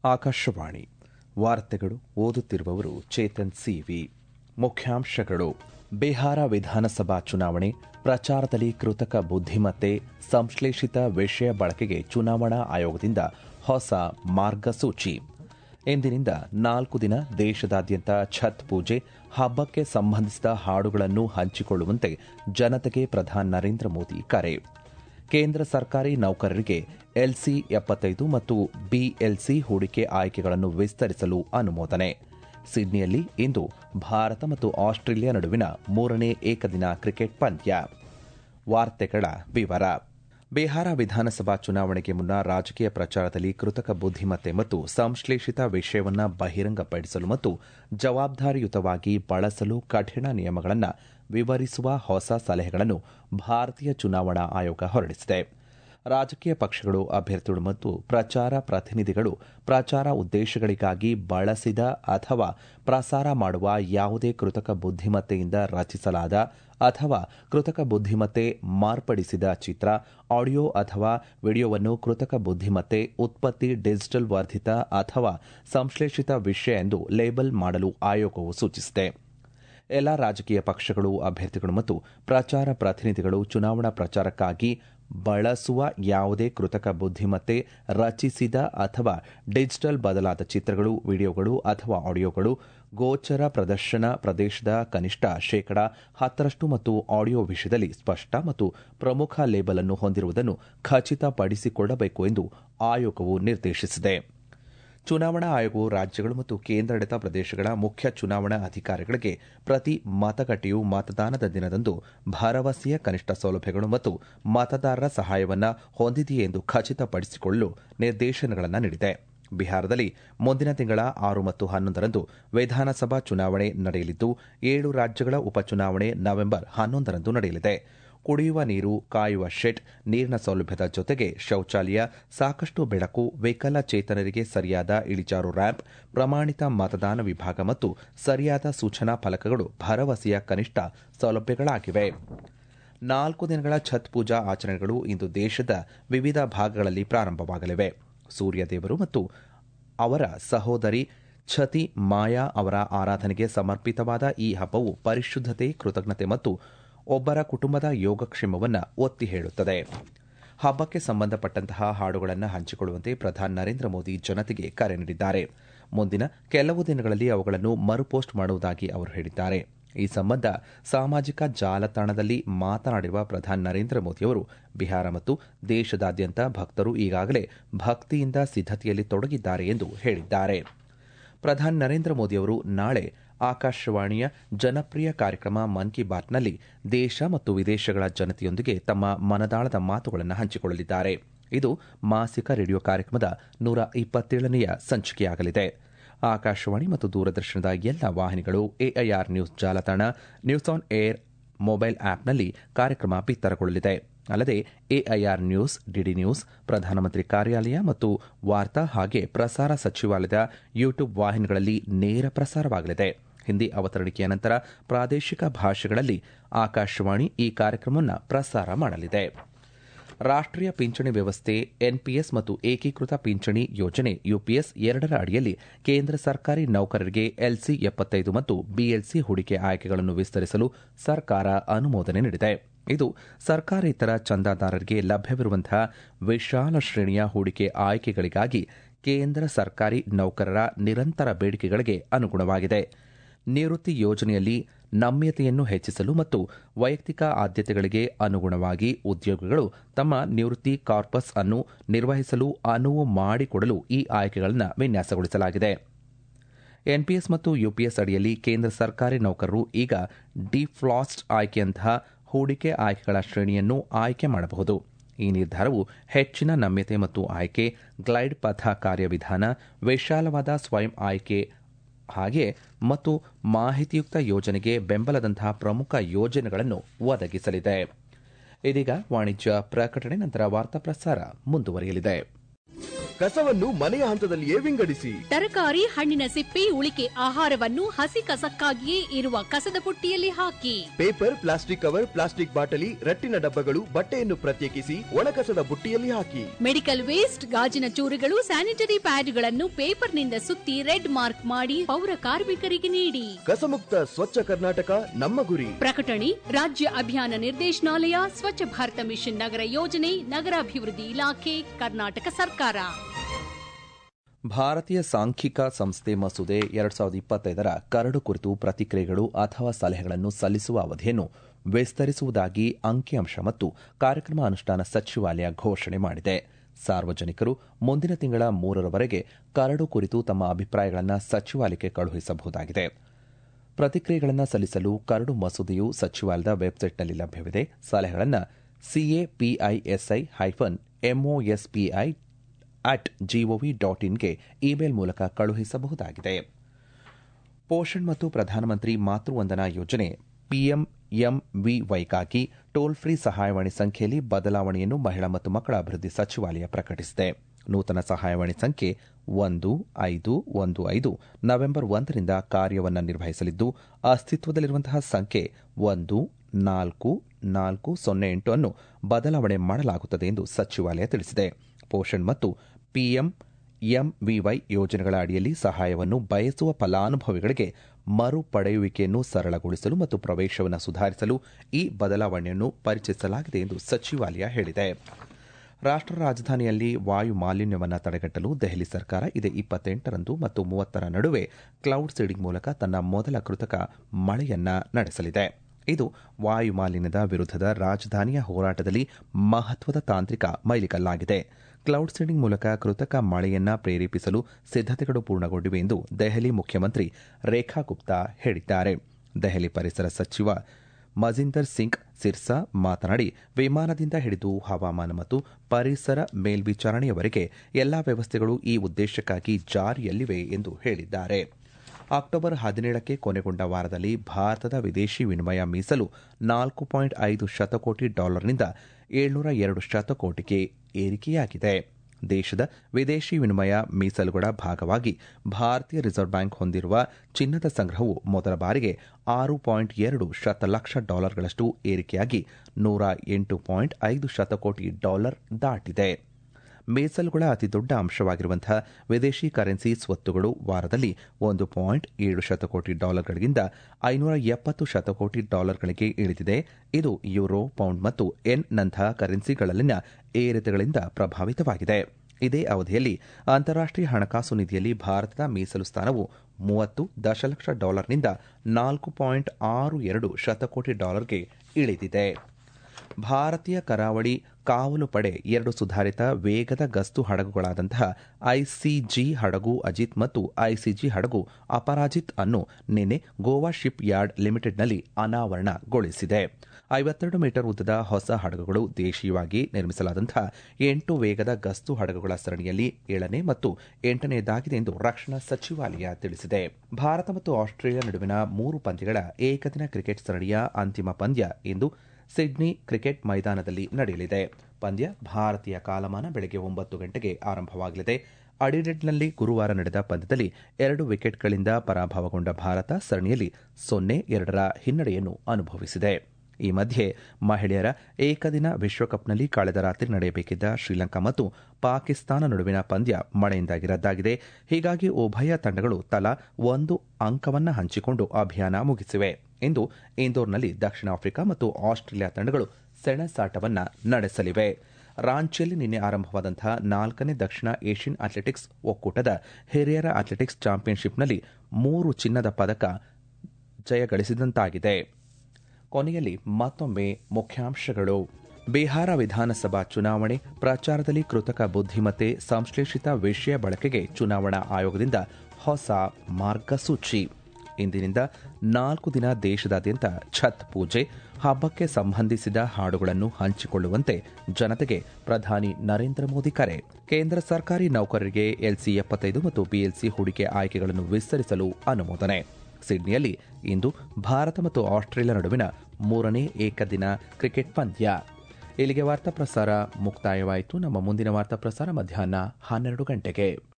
ಆಕಾಶವಾಣಿ ವಾರ್ತೆಗಳು ಓದುತ್ತಿರುವವರು ಚೇತನ್ ಸಿವಿ ಮುಖ್ಯಾಂಶಗಳು ಬಿಹಾರ ವಿಧಾನಸಭಾ ಚುನಾವಣೆ ಪ್ರಚಾರದಲ್ಲಿ ಕೃತಕ ಬುದ್ದಿಮತ್ತೆ ಸಂಶ್ಲೇಷಿತ ವಿಷಯ ಬಳಕೆಗೆ ಚುನಾವಣಾ ಆಯೋಗದಿಂದ ಹೊಸ ಮಾರ್ಗಸೂಚಿ ಇಂದಿನಿಂದ ನಾಲ್ಕು ದಿನ ದೇಶದಾದ್ಯಂತ ಛತ್ ಪೂಜೆ ಹಬ್ಬಕ್ಕೆ ಸಂಬಂಧಿಸಿದ ಹಾಡುಗಳನ್ನು ಹಂಚಿಕೊಳ್ಳುವಂತೆ ಜನತೆಗೆ ಪ್ರಧಾನಿ ನರೇಂದ್ರ ಮೋದಿ ಕರೆ ಕೇಂದ್ರ ಸರ್ಕಾರಿ ನೌಕರರಿಗೆ ಎಲ್ಸಿ ಎಪ್ಪತ್ತೈದು ಮತ್ತು ಬಿಎಲ್ಸಿ ಹೂಡಿಕೆ ಆಯ್ಕೆಗಳನ್ನು ವಿಸ್ತರಿಸಲು ಅನುಮೋದನೆ ಸಿಡ್ನಿಯಲ್ಲಿ ಇಂದು ಭಾರತ ಮತ್ತು ಆಸ್ಟ್ರೇಲಿಯಾ ನಡುವಿನ ಮೂರನೇ ಏಕದಿನ ಕ್ರಿಕೆಟ್ ಪಂದ್ಯ ವಾರ್ತೆಗಳ ವಿವರ ಬಿಹಾರ ವಿಧಾನಸಭಾ ಚುನಾವಣೆಗೆ ಮುನ್ನ ರಾಜಕೀಯ ಪ್ರಚಾರದಲ್ಲಿ ಕೃತಕ ಬುದ್ದಿಮತ್ತೆ ಮತ್ತು ಸಂಶ್ಲೇಷಿತ ವಿಷಯವನ್ನು ಬಹಿರಂಗಪಡಿಸಲು ಮತ್ತು ಜವಾಬ್ದಾರಿಯುತವಾಗಿ ಬಳಸಲು ಕಠಿಣ ನಿಯಮಗಳನ್ನು ವಿವರಿಸುವ ಹೊಸ ಸಲಹೆಗಳನ್ನು ಭಾರತೀಯ ಚುನಾವಣಾ ಆಯೋಗ ಹೊರಡಿಸಿದೆ ರಾಜಕೀಯ ಪಕ್ಷಗಳು ಅಭ್ಯರ್ಥಿಗಳು ಮತ್ತು ಪ್ರಚಾರ ಪ್ರತಿನಿಧಿಗಳು ಪ್ರಚಾರ ಉದ್ದೇಶಗಳಿಗಾಗಿ ಬಳಸಿದ ಅಥವಾ ಪ್ರಸಾರ ಮಾಡುವ ಯಾವುದೇ ಕೃತಕ ಬುದ್ದಿಮತ್ತೆಯಿಂದ ರಚಿಸಲಾದ ಅಥವಾ ಕೃತಕ ಬುದ್ದಿಮತ್ತೆ ಮಾರ್ಪಡಿಸಿದ ಚಿತ್ರ ಆಡಿಯೋ ಅಥವಾ ವಿಡಿಯೋವನ್ನು ಕೃತಕ ಬುದ್ದಿಮತ್ತೆ ಉತ್ಪತ್ತಿ ಡಿಜಿಟಲ್ ವರ್ಧಿತ ಅಥವಾ ಸಂಶ್ಲೇಷಿತ ವಿಷಯ ಎಂದು ಲೇಬಲ್ ಮಾಡಲು ಆಯೋಗವು ಸೂಚಿಸಿದೆ ಎಲ್ಲ ರಾಜಕೀಯ ಪಕ್ಷಗಳು ಅಭ್ಯರ್ಥಿಗಳು ಮತ್ತು ಪ್ರಚಾರ ಪ್ರತಿನಿಧಿಗಳು ಚುನಾವಣಾ ಪ್ರಚಾರಕ್ಕಾಗಿ ಬಳಸುವ ಯಾವುದೇ ಕೃತಕ ಬುದ್ದಿಮತ್ತೆ ರಚಿಸಿದ ಅಥವಾ ಡಿಜಿಟಲ್ ಬದಲಾದ ಚಿತ್ರಗಳು ವಿಡಿಯೋಗಳು ಅಥವಾ ಆಡಿಯೋಗಳು ಗೋಚರ ಪ್ರದರ್ಶನ ಪ್ರದೇಶದ ಕನಿಷ್ಠ ಶೇಕಡಾ ಹತ್ತರಷ್ಟು ಮತ್ತು ಆಡಿಯೋ ವಿಷಯದಲ್ಲಿ ಸ್ಪಷ್ಟ ಮತ್ತು ಪ್ರಮುಖ ಲೇಬಲ್ ಅನ್ನು ಹೊಂದಿರುವುದನ್ನು ಖಚಿತಪಡಿಸಿಕೊಳ್ಳಬೇಕು ಎಂದು ಆಯೋಗವು ನಿರ್ದೇಶಿಸಿದೆ ಚುನಾವಣಾ ಆಯೋಗವು ರಾಜ್ಯಗಳು ಮತ್ತು ಕೇಂದ್ರಾಡಳಿತ ಪ್ರದೇಶಗಳ ಮುಖ್ಯ ಚುನಾವಣಾ ಅಧಿಕಾರಿಗಳಿಗೆ ಪ್ರತಿ ಮತಗಟ್ಟೆಯು ಮತದಾನದ ದಿನದಂದು ಭರವಸೆಯ ಕನಿಷ್ಠ ಸೌಲಭ್ಯಗಳು ಮತ್ತು ಮತದಾರರ ಸಹಾಯವನ್ನು ಹೊಂದಿದೆಯೇ ಎಂದು ಖಚಿತಪಡಿಸಿಕೊಳ್ಳಲು ನಿರ್ದೇಶನಗಳನ್ನು ನೀಡಿದೆ ಬಿಹಾರದಲ್ಲಿ ಮುಂದಿನ ತಿಂಗಳ ಆರು ಮತ್ತು ಹನ್ನೊಂದರಂದು ವಿಧಾನಸಭಾ ಚುನಾವಣೆ ನಡೆಯಲಿದ್ದು ಏಳು ರಾಜ್ಯಗಳ ಉಪಚುನಾವಣೆ ನವೆಂಬರ್ ಹನ್ನೊಂದರಂದು ನಡೆಯಲಿದೆ ಕುಡಿಯುವ ನೀರು ಕಾಯುವ ಶೆಡ್ ನೀರಿನ ಸೌಲಭ್ಯದ ಜೊತೆಗೆ ಶೌಚಾಲಯ ಸಾಕಷ್ಟು ಬೆಳಕು ವಿಕಲಚೇತನರಿಗೆ ಸರಿಯಾದ ಇಳಿಜಾರು ರ್ಯಾಂಪ್ ಪ್ರಮಾಣಿತ ಮತದಾನ ವಿಭಾಗ ಮತ್ತು ಸರಿಯಾದ ಸೂಚನಾ ಫಲಕಗಳು ಭರವಸೆಯ ಕನಿಷ್ಠ ಸೌಲಭ್ಯಗಳಾಗಿವೆ ನಾಲ್ಕು ದಿನಗಳ ಛತ್ ಪೂಜಾ ಆಚರಣೆಗಳು ಇಂದು ದೇಶದ ವಿವಿಧ ಭಾಗಗಳಲ್ಲಿ ಪ್ರಾರಂಭವಾಗಲಿವೆ ಸೂರ್ಯದೇವರು ಮತ್ತು ಅವರ ಸಹೋದರಿ ಛತಿ ಮಾಯಾ ಅವರ ಆರಾಧನೆಗೆ ಸಮರ್ಪಿತವಾದ ಈ ಹಬ್ಬವು ಪರಿಶುದ್ಧತೆ ಕೃತಜ್ಞತೆ ಮತ್ತು ಒಬ್ಬರ ಕುಟುಂಬದ ಯೋಗಕ್ಷೇಮವನ್ನು ಒತ್ತಿ ಹೇಳುತ್ತದೆ ಹಬ್ಬಕ್ಕೆ ಸಂಬಂಧಪಟ್ಟಂತಹ ಹಾಡುಗಳನ್ನು ಹಂಚಿಕೊಳ್ಳುವಂತೆ ಪ್ರಧಾನಿ ನರೇಂದ್ರ ಮೋದಿ ಜನತೆಗೆ ಕರೆ ನೀಡಿದ್ದಾರೆ ಮುಂದಿನ ಕೆಲವು ದಿನಗಳಲ್ಲಿ ಅವುಗಳನ್ನು ಮರುಪೋಸ್ಟ್ ಮಾಡುವುದಾಗಿ ಅವರು ಹೇಳಿದ್ದಾರೆ ಈ ಸಂಬಂಧ ಸಾಮಾಜಿಕ ಜಾಲತಾಣದಲ್ಲಿ ಮಾತನಾಡಿರುವ ಪ್ರಧಾನಿ ನರೇಂದ್ರ ಮೋದಿಯವರು ಬಿಹಾರ ಮತ್ತು ದೇಶದಾದ್ಯಂತ ಭಕ್ತರು ಈಗಾಗಲೇ ಭಕ್ತಿಯಿಂದ ಸಿದ್ದತೆಯಲ್ಲಿ ತೊಡಗಿದ್ದಾರೆ ಎಂದು ಹೇಳಿದ್ದಾರೆ ಪ್ರಧಾನಿ ನರೇಂದ್ರ ಮೋದಿಯವರು ನಾಳೆ ಆಕಾಶವಾಣಿಯ ಜನಪ್ರಿಯ ಕಾರ್ಯಕ್ರಮ ಮನ್ ಕಿ ಬಾತ್ನಲ್ಲಿ ದೇಶ ಮತ್ತು ವಿದೇಶಗಳ ಜನತೆಯೊಂದಿಗೆ ತಮ್ಮ ಮನದಾಳದ ಮಾತುಗಳನ್ನು ಹಂಚಿಕೊಳ್ಳಲಿದ್ದಾರೆ ಇದು ಮಾಸಿಕ ರೇಡಿಯೋ ಕಾರ್ಯಕ್ರಮದ ನೂರ ಇಪ್ಪತ್ತೇಳನೆಯ ಸಂಚಿಕೆಯಾಗಲಿದೆ ಆಕಾಶವಾಣಿ ಮತ್ತು ದೂರದರ್ಶನದ ಎಲ್ಲ ವಾಹಿನಿಗಳು ಎಐಆರ್ ನ್ಯೂಸ್ ಜಾಲತಾಣ ನ್ಯೂಸ್ ಆನ್ ಏರ್ ಮೊಬೈಲ್ ಆಪ್ನಲ್ಲಿ ಕಾರ್ಯಕ್ರಮ ಬಿತ್ತರಗೊಳ್ಳಲಿದೆ ಅಲ್ಲದೆ ಎಐಆರ್ ನ್ಯೂಸ್ ಡಿಡಿ ನ್ಯೂಸ್ ಪ್ರಧಾನಮಂತ್ರಿ ಕಾರ್ಯಾಲಯ ಮತ್ತು ವಾರ್ತಾ ಹಾಗೆ ಪ್ರಸಾರ ಸಚಿವಾಲಯದ ಯೂಟ್ಯೂಬ್ ವಾಹಿನಿಗಳಲ್ಲಿ ನೇರ ಪ್ರಸಾರವಾಗಲಿದೆ ಹಿಂದಿ ಅವತರಣಿಕೆಯ ನಂತರ ಪ್ರಾದೇಶಿಕ ಭಾಷೆಗಳಲ್ಲಿ ಆಕಾಶವಾಣಿ ಈ ಕಾರ್ಯಕ್ರಮವನ್ನು ಪ್ರಸಾರ ಮಾಡಲಿದೆ ರಾಷ್ಟೀಯ ಪಿಂಚಣಿ ವ್ಯವಸ್ಥೆ ಎನ್ಪಿಎಸ್ ಮತ್ತು ಏಕೀಕೃತ ಪಿಂಚಣಿ ಯೋಜನೆ ಯುಪಿಎಸ್ ಎರಡರ ಅಡಿಯಲ್ಲಿ ಕೇಂದ್ರ ಸರ್ಕಾರಿ ನೌಕರರಿಗೆ ಎಲ್ಸಿ ಎಪ್ಪತ್ತೈದು ಮತ್ತು ಬಿಎಲ್ಸಿ ಹೂಡಿಕೆ ಆಯ್ಕೆಗಳನ್ನು ವಿಸ್ತರಿಸಲು ಸರ್ಕಾರ ಅನುಮೋದನೆ ನೀಡಿದೆ ಇದು ಸರ್ಕಾರೇತರ ಚಂದಾದಾರರಿಗೆ ಲಭ್ಯವಿರುವಂತಹ ವಿಶಾಲ ಶ್ರೇಣಿಯ ಹೂಡಿಕೆ ಆಯ್ಕೆಗಳಿಗಾಗಿ ಕೇಂದ್ರ ಸರ್ಕಾರಿ ನೌಕರರ ನಿರಂತರ ಬೇಡಿಕೆಗಳಿಗೆ ಅನುಗುಣವಾಗಿದೆ ನಿವೃತ್ತಿ ಯೋಜನೆಯಲ್ಲಿ ನಮ್ಯತೆಯನ್ನು ಹೆಚ್ಚಿಸಲು ಮತ್ತು ವೈಯಕ್ತಿಕ ಆದ್ಯತೆಗಳಿಗೆ ಅನುಗುಣವಾಗಿ ಉದ್ಯೋಗಿಗಳು ತಮ್ಮ ನಿವೃತ್ತಿ ಕಾರ್ಪಸ್ ಅನ್ನು ನಿರ್ವಹಿಸಲು ಅನುವು ಮಾಡಿಕೊಡಲು ಈ ಆಯ್ಕೆಗಳನ್ನು ವಿನ್ಯಾಸಗೊಳಿಸಲಾಗಿದೆ ಎನ್ಪಿಎಸ್ ಮತ್ತು ಯುಪಿಎಸ್ ಅಡಿಯಲ್ಲಿ ಕೇಂದ್ರ ಸರ್ಕಾರಿ ನೌಕರರು ಈಗ ಡಿಫ್ಲಾಸ್ಟ್ ಆಯ್ಕೆಯಂತಹ ಹೂಡಿಕೆ ಆಯ್ಕೆಗಳ ಶ್ರೇಣಿಯನ್ನು ಆಯ್ಕೆ ಮಾಡಬಹುದು ಈ ನಿರ್ಧಾರವು ಹೆಚ್ಚಿನ ನಮ್ಯತೆ ಮತ್ತು ಆಯ್ಕೆ ಗ್ಲೈಡ್ ಪಥ ಕಾರ್ಯವಿಧಾನ ವಿಶಾಲವಾದ ಸ್ವಯಂ ಆಯ್ಕೆ ಹಾಗೆ ಮತ್ತು ಮಾಹಿತಿಯುಕ್ತ ಯೋಜನೆಗೆ ಬೆಂಬಲದಂತಹ ಪ್ರಮುಖ ಯೋಜನೆಗಳನ್ನು ಒದಗಿಸಲಿದೆ ಇದೀಗ ವಾಣಿಜ್ಯ ಪ್ರಕಟಣೆ ನಂತರ ವಾರ್ತಾ ಪ್ರಸಾರ ಮುಂದುವರಿಯಲಿದೆ ಕಸವನ್ನು ಮನೆಯ ಹಂತದಲ್ಲಿಯೇ ವಿಂಗಡಿಸಿ ತರಕಾರಿ ಹಣ್ಣಿನ ಸಿಪ್ಪೆ ಉಳಿಕೆ ಆಹಾರವನ್ನು ಹಸಿ ಕಸಕ್ಕಾಗಿಯೇ ಇರುವ ಕಸದ ಪುಟ್ಟಿಯಲ್ಲಿ ಹಾಕಿ ಪೇಪರ್ ಪ್ಲಾಸ್ಟಿಕ್ ಕವರ್ ಪ್ಲಾಸ್ಟಿಕ್ ಬಾಟಲಿ ರಟ್ಟಿನ ಡಬ್ಬಗಳು ಬಟ್ಟೆಯನ್ನು ಪ್ರತ್ಯೇಕಿಸಿ ಒಣಕಸದ ಬುಟ್ಟಿಯಲ್ಲಿ ಹಾಕಿ ಮೆಡಿಕಲ್ ವೇಸ್ಟ್ ಗಾಜಿನ ಚೂರುಗಳು ಸ್ಯಾನಿಟರಿ ಪ್ಯಾಡ್ಗಳನ್ನು ಪೇಪರ್ನಿಂದ ಸುತ್ತಿ ರೆಡ್ ಮಾರ್ಕ್ ಮಾಡಿ ಪೌರ ಕಾರ್ಮಿಕರಿಗೆ ನೀಡಿ ಕಸಮುಕ್ತ ಸ್ವಚ್ಛ ಕರ್ನಾಟಕ ನಮ್ಮ ಗುರಿ ಪ್ರಕಟಣೆ ರಾಜ್ಯ ಅಭಿಯಾನ ನಿರ್ದೇಶನಾಲಯ ಸ್ವಚ್ಛ ಭಾರತ ಮಿಷನ್ ನಗರ ಯೋಜನೆ ನಗರಾಭಿವೃದ್ಧಿ ಇಲಾಖೆ ಕರ್ನಾಟಕ ಸರ್ಕಾರ ಭಾರತೀಯ ಸಾಂಖ್ಯಿಕ ಸಂಸ್ಥೆ ಮಸೂದೆ ಎರಡ್ ಸಾವಿರದ ಇಪ್ಪತ್ತೈದರ ಕರಡು ಕುರಿತು ಪ್ರತಿಕ್ರಿಯೆಗಳು ಅಥವಾ ಸಲಹೆಗಳನ್ನು ಸಲ್ಲಿಸುವ ಅವಧಿಯನ್ನು ವಿಸ್ತರಿಸುವುದಾಗಿ ಅಂಕಿಅಂಶ ಮತ್ತು ಕಾರ್ಯಕ್ರಮ ಅನುಷ್ಠಾನ ಸಚಿವಾಲಯ ಘೋಷಣೆ ಮಾಡಿದೆ ಸಾರ್ವಜನಿಕರು ಮುಂದಿನ ತಿಂಗಳ ಮೂರರವರೆಗೆ ಕರಡು ಕುರಿತು ತಮ್ಮ ಅಭಿಪ್ರಾಯಗಳನ್ನು ಸಚಿವಾಲಯಕ್ಕೆ ಕಳುಹಿಸಬಹುದಾಗಿದೆ ಪ್ರತಿಕ್ರಿಯೆಗಳನ್ನು ಸಲ್ಲಿಸಲು ಕರಡು ಮಸೂದೆಯು ಸಚಿವಾಲಯದ ವೆಬ್ಸೈಟ್ನಲ್ಲಿ ಲಭ್ಯವಿದೆ ಸಲಹೆಗಳನ್ನು CAPISI hyphen MOSPI at GOV dot ಇನ್ಗೆ ಇಮೇಲ್ ಮೂಲಕ ಕಳುಹಿಸಬಹುದಾಗಿದೆ ಪೋಷಣ್ ಮತ್ತು ಪ್ರಧಾನಮಂತ್ರಿ ಮಾತೃವಂದನಾ ಯೋಜನೆ ಪಿಎಂಎಂವಿವೈಗಾಗಿ ಟೋಲ್ ಫ್ರೀ ಸಹಾಯವಾಣಿ ಸಂಖ್ಯೆಯಲ್ಲಿ ಬದಲಾವಣೆಯನ್ನು ಮಹಿಳಾ ಮತ್ತು ಮಕ್ಕಳ ಅಭಿವೃದ್ಧಿ ಸಚಿವಾಲಯ ಪ್ರಕಟಿಸಿದೆ ನೂತನ ಸಹಾಯವಾಣಿ ಸಂಖ್ಯೆ ಒಂದು ಐದು ಒಂದು ಐದು ನವೆಂಬರ್ ಒಂದರಿಂದ ಕಾರ್ಯವನ್ನು ನಿರ್ವಹಿಸಲಿದ್ದು ಅಸ್ತಿತ್ವದಲ್ಲಿರುವಂತಹ ಸಂಖ್ಯೆ ಒಂದು ನಾಲ್ಕು ನಾಲ್ಕು ಸೊನ್ನೆ ಎಂಟು ಅನ್ನು ಬದಲಾವಣೆ ಮಾಡಲಾಗುತ್ತದೆ ಎಂದು ಸಚಿವಾಲಯ ತಿಳಿಸಿದೆ ಪೋಷಣ್ ಮತ್ತು ಪಿಎಂ ಎಂವಿವೈ ಯೋಜನೆಗಳ ಅಡಿಯಲ್ಲಿ ಸಹಾಯವನ್ನು ಬಯಸುವ ಫಲಾನುಭವಿಗಳಿಗೆ ಮರು ಪಡೆಯುವಿಕೆಯನ್ನು ಸರಳಗೊಳಿಸಲು ಮತ್ತು ಪ್ರವೇಶವನ್ನು ಸುಧಾರಿಸಲು ಈ ಬದಲಾವಣೆಯನ್ನು ಪರಿಚಯಿಸಲಾಗಿದೆ ಎಂದು ಸಚಿವಾಲಯ ಹೇಳಿದೆ ರಾಷ್ಟ್ರ ರಾಜಧಾನಿಯಲ್ಲಿ ವಾಯು ಮಾಲಿನ್ಯವನ್ನು ತಡೆಗಟ್ಟಲು ದೆಹಲಿ ಸರ್ಕಾರ ಇದೇ ಇಪ್ಪತ್ತೆಂಟರಂದು ಮತ್ತು ಮೂವತ್ತರ ನಡುವೆ ಕ್ಲೌಡ್ ಸೀಡಿಂಗ್ ಮೂಲಕ ತನ್ನ ಮೊದಲ ಕೃತಕ ಮಳೆಯನ್ನ ನಡೆಸಲಿದೆ ಇದು ವಾಯು ಮಾಲಿನ್ಯದ ವಿರುದ್ಧದ ರಾಜಧಾನಿಯ ಹೋರಾಟದಲ್ಲಿ ಮಹತ್ವದ ತಾಂತ್ರಿಕ ಮೈಲಿಗಲ್ಲಾಗಿದೆ ಕ್ಲೌಡ್ ಸೀಡಿಂಗ್ ಮೂಲಕ ಕೃತಕ ಮಳೆಯನ್ನ ಪ್ರೇರೇಪಿಸಲು ಸಿದ್ದತೆಗಳು ಪೂರ್ಣಗೊಂಡಿವೆ ಎಂದು ದೆಹಲಿ ಮುಖ್ಯಮಂತ್ರಿ ರೇಖಾ ಗುಪ್ತಾ ಹೇಳಿದ್ದಾರೆ ದೆಹಲಿ ಪರಿಸರ ಸಚಿವ ಮಜಿಂದರ್ ಸಿಂಗ್ ಸಿರ್ಸಾ ಮಾತನಾಡಿ ವಿಮಾನದಿಂದ ಹಿಡಿದು ಹವಾಮಾನ ಮತ್ತು ಪರಿಸರ ಮೇಲ್ವಿಚಾರಣೆಯವರೆಗೆ ಎಲ್ಲಾ ವ್ಯವಸ್ಥೆಗಳು ಈ ಉದ್ದೇಶಕ್ಕಾಗಿ ಜಾರಿಯಲ್ಲಿವೆ ಎಂದು ಹೇಳಿದ್ದಾರೆ ಅಕ್ಟೋಬರ್ ಹದಿನೇಳಕ್ಕೆ ಕೊನೆಗೊಂಡ ವಾರದಲ್ಲಿ ಭಾರತದ ವಿದೇಶಿ ವಿನಿಮಯ ಮೀಸಲು ನಾಲ್ಕು ಪಾಯಿಂಟ್ ಐದು ಶತಕೋಟಿ ಡಾಲರ್ನಿಂದ ಏಳ್ನೂರ ಎರಡು ಶತಕೋಟಿಗೆ ಏರಿಕೆಯಾಗಿದೆ ದೇಶದ ವಿದೇಶಿ ವಿನಿಮಯ ಮೀಸಲುಗಳ ಭಾಗವಾಗಿ ಭಾರತೀಯ ರಿಸರ್ವ್ ಬ್ಯಾಂಕ್ ಹೊಂದಿರುವ ಚಿನ್ನದ ಸಂಗ್ರಹವು ಮೊದಲ ಬಾರಿಗೆ ಆರು ಪಾಯಿಂಟ್ ಎರಡು ಶತಲಕ್ಷ ಡಾಲರ್ಗಳಷ್ಟು ಏರಿಕೆಯಾಗಿ ನೂರ ಎಂಟು ಪಾಯಿಂಟ್ ಐದು ಶತಕೋಟಿ ಡಾಲರ್ ದಾಟಿದೆ ಮೀಸಲುಗಳ ಅತಿದೊಡ್ಡ ಅಂಶವಾಗಿರುವಂತಹ ವಿದೇಶಿ ಕರೆನ್ಸಿ ಸ್ವತ್ತುಗಳು ವಾರದಲ್ಲಿ ಒಂದು ಪಾಯಿಂಟ್ ಏಳು ಶತಕೋಟಿ ಡಾಲರ್ಗಳಿಗಿಂತ ಐನೂರ ಎಪ್ಪತ್ತು ಶತಕೋಟಿ ಡಾಲರ್ಗಳಿಗೆ ಇಳಿದಿದೆ ಇದು ಯುರೋ ಪೌಂಡ್ ಮತ್ತು ಎನ್ ನಂತಹ ಕರೆನ್ಸಿಗಳಲ್ಲಿನ ಏರಿಕೆಗಳಿಂದ ಪ್ರಭಾವಿತವಾಗಿದೆ ಇದೇ ಅವಧಿಯಲ್ಲಿ ಅಂತಾರಾಷ್ಟೀಯ ಹಣಕಾಸು ನಿಧಿಯಲ್ಲಿ ಭಾರತದ ಮೀಸಲು ಸ್ಥಾನವು ಮೂವತ್ತು ದಶಲಕ್ಷ ಡಾಲರ್ನಿಂದ ನಾಲ್ಕು ಪಾಯಿಂಟ್ ಆರು ಎರಡು ಶತಕೋಟಿ ಡಾಲರ್ಗೆ ಇಳಿದಿದೆ ಭಾರತೀಯ ಕರಾವಳಿ ಕಾವಲು ಪಡೆ ಎರಡು ಸುಧಾರಿತ ವೇಗದ ಗಸ್ತು ಹಡಗುಗಳಾದಂತಹ ಐಸಿಜಿ ಹಡಗು ಅಜಿತ್ ಮತ್ತು ಐಸಿಜಿ ಹಡಗು ಅಪರಾಜಿತ್ ಅನ್ನು ನಿನ್ನೆ ಗೋವಾ ಶಿಪ್ ಯಾರ್ಡ್ ಲಿಮಿಟೆಡ್ನಲ್ಲಿ ಅನಾವರಣಗೊಳಿಸಿದೆ ಐವತ್ತೆರಡು ಮೀಟರ್ ಉದ್ದದ ಹೊಸ ಹಡಗುಗಳು ದೇಶೀಯವಾಗಿ ನಿರ್ಮಿಸಲಾದಂತಹ ಎಂಟು ವೇಗದ ಗಸ್ತು ಹಡಗುಗಳ ಸರಣಿಯಲ್ಲಿ ಏಳನೇ ಮತ್ತು ಎಂಟನೆಯದಾಗಿದೆ ಎಂದು ರಕ್ಷಣಾ ಸಚಿವಾಲಯ ತಿಳಿಸಿದೆ ಭಾರತ ಮತ್ತು ಆಸ್ಟ್ರೇಲಿಯಾ ನಡುವಿನ ಮೂರು ಪಂದ್ಯಗಳ ಏಕದಿನ ಕ್ರಿಕೆಟ್ ಸರಣಿಯ ಅಂತಿಮ ಪಂದ್ಯ ಇಂದು ಸಿಡ್ನಿ ಕ್ರಿಕೆಟ್ ಮೈದಾನದಲ್ಲಿ ನಡೆಯಲಿದೆ ಪಂದ್ಯ ಭಾರತೀಯ ಕಾಲಮಾನ ಬೆಳಗ್ಗೆ ಒಂಬತ್ತು ಗಂಟೆಗೆ ಆರಂಭವಾಗಲಿದೆ ಅಡಿಡೆಡ್ನಲ್ಲಿ ಗುರುವಾರ ನಡೆದ ಪಂದ್ಯದಲ್ಲಿ ಎರಡು ವಿಕೆಟ್ಗಳಿಂದ ಪರಾಭವಗೊಂಡ ಭಾರತ ಸರಣಿಯಲ್ಲಿ ಸೊನ್ನೆ ಎರಡರ ಹಿನ್ನಡೆಯನ್ನು ಅನುಭವಿಸಿದೆ ಈ ಮಧ್ಯೆ ಮಹಿಳೆಯರ ಏಕದಿನ ವಿಶ್ವಕಪ್ನಲ್ಲಿ ಕಳೆದ ರಾತ್ರಿ ನಡೆಯಬೇಕಿದ್ದ ಶ್ರೀಲಂಕಾ ಮತ್ತು ಪಾಕಿಸ್ತಾನ ನಡುವಿನ ಪಂದ್ಯ ಮಳೆಯಿಂದಾಗಿ ರದ್ದಾಗಿದೆ ಹೀಗಾಗಿ ಉಭಯ ತಂಡಗಳು ತಲಾ ಒಂದು ಅಂಕವನ್ನು ಹಂಚಿಕೊಂಡು ಅಭಿಯಾನ ಮುಗಿಸಿವೆ ಇಂದು ಇಂದೋರ್ನಲ್ಲಿ ದಕ್ಷಿಣ ಆಫ್ರಿಕಾ ಮತ್ತು ಆಸ್ಟ್ರೇಲಿಯಾ ತಂಡಗಳು ಸೆಣಸಾಟವನ್ನ ನಡೆಸಲಿವೆ ರಾಂಚಿಯಲ್ಲಿ ನಿನ್ನೆ ಆರಂಭವಾದಂತಹ ನಾಲ್ಕನೇ ದಕ್ಷಿಣ ಏಷ್ಯನ್ ಅಥ್ಲೆಟಿಕ್ಸ್ ಒಕ್ಕೂಟದ ಹಿರಿಯರ ಅಥ್ಲೆಟಿಕ್ಸ್ ಚಾಂಪಿಯನ್ಶಿಪ್ನಲ್ಲಿ ಮೂರು ಚಿನ್ನದ ಪದಕ ಜಯಗಳಿಸಿದಂತಾಗಿದೆ ಕೊನೆಯಲ್ಲಿ ಮತ್ತೊಮ್ಮೆ ಮುಖ್ಯಾಂಶಗಳು ಬಿಹಾರ ವಿಧಾನಸಭಾ ಚುನಾವಣೆ ಪ್ರಚಾರದಲ್ಲಿ ಕೃತಕ ಬುದ್ಧಿಮತ್ತೆ ಸಂಶ್ಲೇಷಿತ ವಿಷಯ ಬಳಕೆಗೆ ಚುನಾವಣಾ ಆಯೋಗದಿಂದ ಹೊಸ ಮಾರ್ಗಸೂಚಿ ಇಂದಿನಿಂದ ನಾಲ್ಕು ದಿನ ದೇಶದಾದ್ಯಂತ ಛತ್ ಪೂಜೆ ಹಬ್ಬಕ್ಕೆ ಸಂಬಂಧಿಸಿದ ಹಾಡುಗಳನ್ನು ಹಂಚಿಕೊಳ್ಳುವಂತೆ ಜನತೆಗೆ ಪ್ರಧಾನಿ ನರೇಂದ್ರ ಮೋದಿ ಕರೆ ಕೇಂದ್ರ ಸರ್ಕಾರಿ ನೌಕರರಿಗೆ ಎಲ್ಸಿ ಎಪ್ಪತ್ತೈದು ಮತ್ತು ಬಿಎಲ್ಸಿ ಹೂಡಿಕೆ ಆಯ್ಕೆಗಳನ್ನು ವಿಸ್ತರಿಸಲು ಅನುಮೋದನೆ ಸಿಡ್ನಿಯಲ್ಲಿ ಇಂದು ಭಾರತ ಮತ್ತು ಆಸ್ಟ್ರೇಲಿಯಾ ನಡುವಿನ ಮೂರನೇ ಏಕದಿನ ಕ್ರಿಕೆಟ್ ಪಂದ್ಯ ಇಲ್ಲಿಗೆ ವಾರ್ತಾ ಪ್ರಸಾರ ಮುಕ್ತಾಯವಾಯಿತು ನಮ್ಮ ಮುಂದಿನ ವಾರ್ತಾ ಪ್ರಸಾರ ಮಧ್ಯಾಹ್ನ ಹನ್ನೆರಡು ಗಂಟೆಗೆ